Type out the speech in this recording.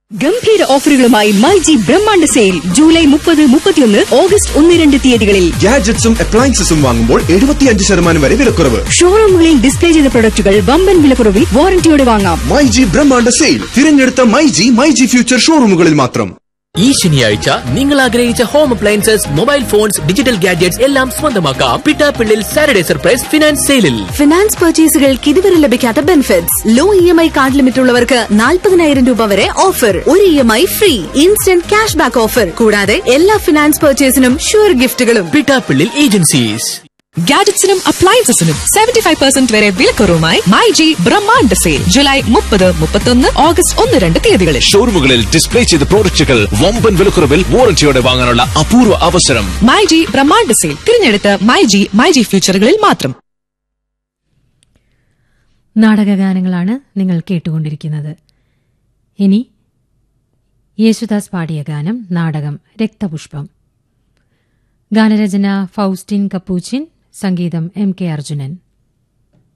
ഗംഭീര ഓഫറുകളുമായി മൈജി ബ്രഹ്മാണ്ഡ സെയിൽ ജൂലൈ മുപ്പത് മുപ്പത്തിയൊന്ന് ഓഗസ്റ്റ് ഒന്ന് രണ്ട് തീയതികളിൽ ഗാഡ്ജറ്റ്സും അപ്ലയൻസസും വാങ്ങുമ്പോൾ എഴുപത്തിയഞ്ച് ശതമാനം വരെ വിലക്കുറവ് ഷോറൂമുകളിൽ ഡിസ്പ്ലേ ചെയ്ത പ്രൊഡക്റ്റുകൾ വമ്പൻ വിലക്കുറവിൽ വാറന്റിയോടെ വാങ്ങാം മൈ ജി ബ്രഹ്മാണ്ഡ സെയിൽ തിരഞ്ഞെടുത്ത myG myG future ഷോറൂമുകളിൽ മാത്രം ഈ ശനിയാഴ്ച നിങ്ങൾ ആഗ്രഹിച്ച home appliances mobile phones digital gadgets എല്ലാം സ്വന്തമാക്കാം പിട്ടാപ്പിള്ളിൽ സാറ്റർഡേ സർപ്രൈസ് ഫിനാൻസ് സെയിലിൽ ഫിനാൻസ് പർച്ചേസുകൾക്ക് ഇതുവരെ ലഭിക്കാത്ത benefits low E M I card limit ഉള്ളവർക്ക് നാൽപ്പതിനായിരം രൂപ വരെ ഓഫർ ഒരു E M I free instant cash back offer കൂടാതെ എല്ലാ ഫിനാൻസ് പർച്ചേസിനും ഷുവർ ഗിഫ്റ്റുകളും പിട്ടാപ്പിള്ളിൽ ഏജൻസീസ് ഗാഡറ്റ്സിനും അപ്ലയൻസസിനും സെവന്റി ഫൈവ് പെർസെന്റ് വരെ വിലക്കുറവുമായി മൈ ജി ബ്രഹ്മാണ്ഡ സെയിൽ ജൂലൈ മുപ്പത് മുപ്പത്തൊന്ന് ഓഗസ്റ്റ് ഒന്ന് രണ്ട് തീയതികളിൽ ഷോറൂമുകളിൽ ഡിസ്പ്ലേ ചെയ്ത പ്രോഡക്റ്റുകൾ വമ്പൻ വിലക്കുറവിൽ വാറന്റിയോടെ വാങ്ങാനുള്ള അപൂർവ അവസരം മൈ ജി ബ്രഹ്മാണ്ഡ സെയിൽ തിരഞ്ഞെടുത്ത മൈ ജി മൈ ജി ഫ്യൂച്ചറുകളിൽ മാത്രം നാടകഗാനങ്ങളാണ് നിങ്ങൾ കേട്ടുകൊണ്ടിരിക്കുന്നത് ഇനി യേശുദാസ് പാടിയ ഗാനം നാടകം രക്തപുഷ്പം ഗാനരചന ഫൌസ്റ്റിൻ കപ്പൂച്ചിൻ സംഗീതം എം കെ അർജുനൻ